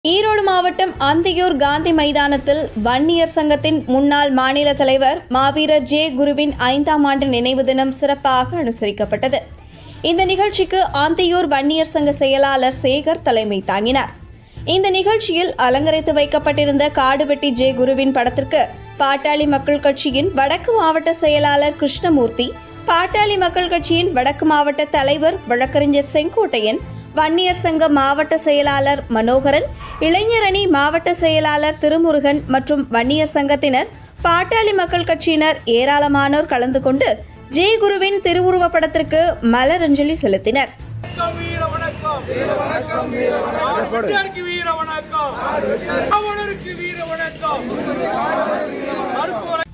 ஈரோடு மாவட்டம் அந்தியூர் காந்தி மைதானத்தில் வன்னியர் சங்கத்தின் முன்னாள் மாநில தலைவர் மாவீரர் ஜே குருவின் ஐந்தாம் ஆண்டு நினைவு தினம் சிறப்பாக அனுசரிக்கப்பட்டது இந்த நிகழ்ச்சிக்கு ஆந்தியூர் வன்னியர் சங்க செயலாளர் சேகர் தலைமை தாங்கினார் இந்த நிகழ்ச்சியில் அலங்கரித்து வைக்கப்பட்டிருந்த காடுவெட்டி ஜே குருவின் படத்திற்கு பாட்டாளி மக்கள் கட்சியின் வடக்கு மாவட்ட செயலாளர் கிருஷ்ணமூர்த்தி பாட்டாளி மக்கள் கட்சியின் வடக்கு மாவட்ட தலைவர் வழக்கறிஞர் செங்கோட்டையன் வன்னியர் சங்க மாவட்ட செயலாளர் மனோகரன் இளைஞரணி மாவட்ட செயலாளர் திருமுருகன் மற்றும் வன்னியர் சங்கத்தினர் பாட்டாளி மக்கள் கட்சியினர் ஏராளமானோர் கலந்து கொண்டு ஜெயகுருவின் திருவுருவப் படத்திற்கு மலரஞ்சலி செலுத்தினர் வணக்கம் வீர வணக்கம் வீர வணக்கம் வெற்றியாருக்கு வீர வணக்கம் ராவணருக்கு வீர வணக்கம் மருத்துவரை